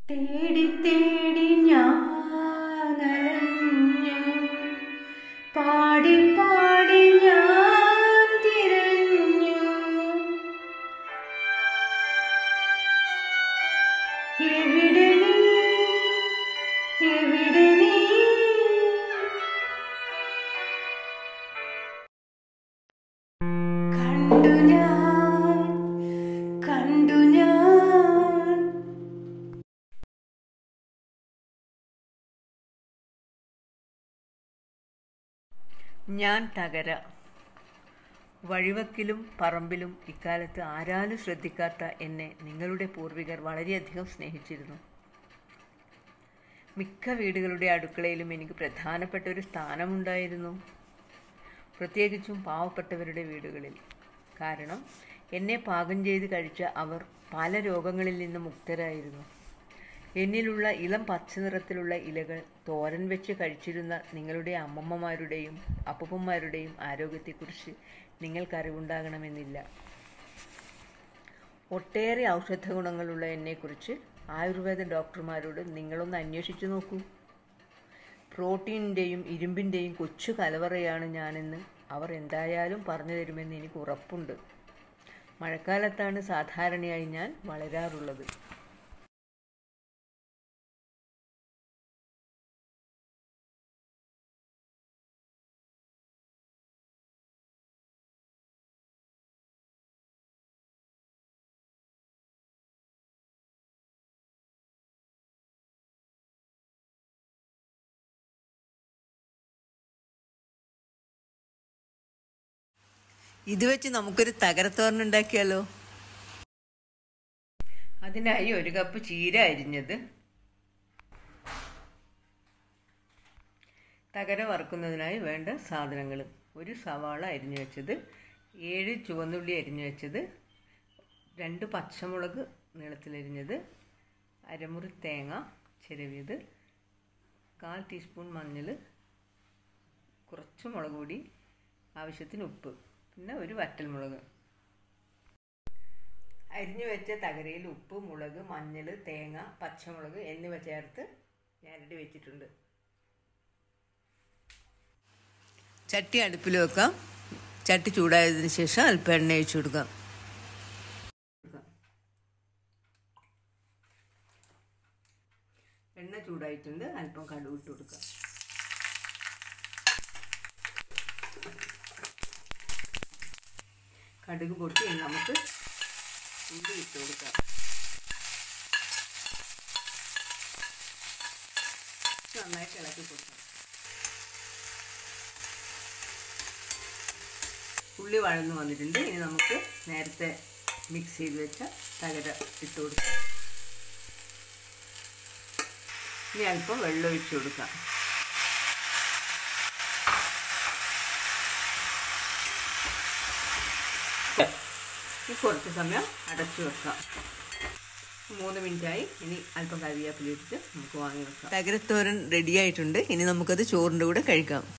തേടി തേടി ഞാനലഞ്ഞു പാടി പാടി ഞാൻ തിരഞ്ഞു എവിടെ നീ എവിടെ നീ കണ്ടു ഞാൻ കണ്ടു ഞാൻ ഞാൻ തകര വഴിവക്കിലും പറമ്പിലും ഇക്കാലത്ത് ആരാലും ശ്രദ്ധിക്കാത്ത എന്നെ നിങ്ങളുടെ പൂർവികർ വളരെയധികം സ്നേഹിച്ചിരുന്നു മിക്ക വീടുകളുടെ അടുക്കളയിലും എനിക്ക് പ്രധാനപ്പെട്ട ഒരു സ്ഥാനമുണ്ടായിരുന്നു പ്രത്യേകിച്ചും പാവപ്പെട്ടവരുടെ വീടുകളിൽ കാരണം എന്നെ പാകം ചെയ്ത് കഴിച്ച അവർ പല രോഗങ്ങളിൽ നിന്ന് മുക്തരായിരുന്നു എന്നിലുള്ള ഇളം പച്ച നിറത്തിലുള്ള ഇലകൾ തോരൻ വെച്ച് കഴിച്ചിരുന്ന നിങ്ങളുടെ അമ്മമ്മമാരുടെയും അപ്പൂപ്പന്മാരുടെയും ആരോഗ്യത്തെക്കുറിച്ച് നിങ്ങൾക്കറിവുണ്ടാകണമെന്നില്ല ഒട്ടേറെ ഔഷധ ഗുണങ്ങളുള്ള എന്നെക്കുറിച്ച് ആയുർവേദ ഡോക്ടർമാരോട് നിങ്ങളൊന്ന് അന്വേഷിച്ചു നോക്കൂ പ്രോട്ടീനിൻ്റെയും ഇരുമ്പിൻ്റെയും കൊച്ചു കലവറയാണ് ഞാനെന്ന് അവർ എന്തായാലും പറഞ്ഞു തരുമെന്ന് എനിക്ക് ഉറപ്പുണ്ട് മഴക്കാലത്താണ് സാധാരണയായി ഞാൻ വളരാറുള്ളത് ഇത് വെച്ച് നമുക്കൊരു തകരത്തോരൻ ഉണ്ടാക്കിയാലോ അതിനായി ഒരു കപ്പ് ചീര അരിഞ്ഞത് തകര വറുക്കുന്നതിനായി വേണ്ട സാധനങ്ങൾ ഒരു സവാള അരിഞ്ഞു വെച്ചത് ഏഴ് ചുവന്നുള്ളി അരിഞ്ഞു വെച്ചത് രണ്ട് പച്ചമുളക് നീളത്തിലരിഞ്ഞത് അരമുറി തേങ്ങ ചിരവിയത് കാൽ ടീസ്പൂൺ മഞ്ഞൾ കുറച്ച് മുളക് പൊടി ആവശ്യത്തിന് ഉപ്പ് പിന്നെ ഒരു വറ്റൽമുളക് അരിഞ്ഞു വെച്ച തകരയിൽ ഉപ്പ് മുളക് മഞ്ഞൾ തേങ്ങ പച്ചമുളക് എന്നിവ ചേർത്ത് ഞാനിട്ട് വെച്ചിട്ടുണ്ട് ചട്ടി അടുപ്പിൽ വെക്കാം ചട്ടി ചൂടായതിനു ശേഷം അല്പം എണ്ണ ഒഴിച്ചു കൊടുക്കാം എണ്ണ ചൂടായിട്ടുണ്ട് അല്പം കടുക് ഇട്ട് കൊടുക്കാം കടുക് പൊട്ടി ഇനി നമുക്ക് ഉള്ളി ഇട്ട് കൊടുക്കാം നന്നായിട്ട് ഇളക്കി കൊടുക്കാം ഉള്ളി വഴന്നു വന്നിട്ടുണ്ട് ഇനി നമുക്ക് നേരത്തെ മിക്സ് ചെയ്ത് വെച്ച തകര ഇട്ട് കൊടുക്കാം ഇനി അല്പം വെള്ളം ഒഴിച്ചു കൊടുക്കാം ഇനി കുറച്ച് സമയം അടച്ചു വെക്കാം മൂന്ന് മിനിറ്റായി ഇനി അല്പം കറിവേപ്പില ഇട്ടിട്ട് നമുക്ക് വാങ്ങി വെക്കാം തകരത്തോരൻ റെഡി ആയിട്ടുണ്ട് ഇനി നമുക്കത് ചോറിൻ്റെ കൂടെ കഴിക്കാം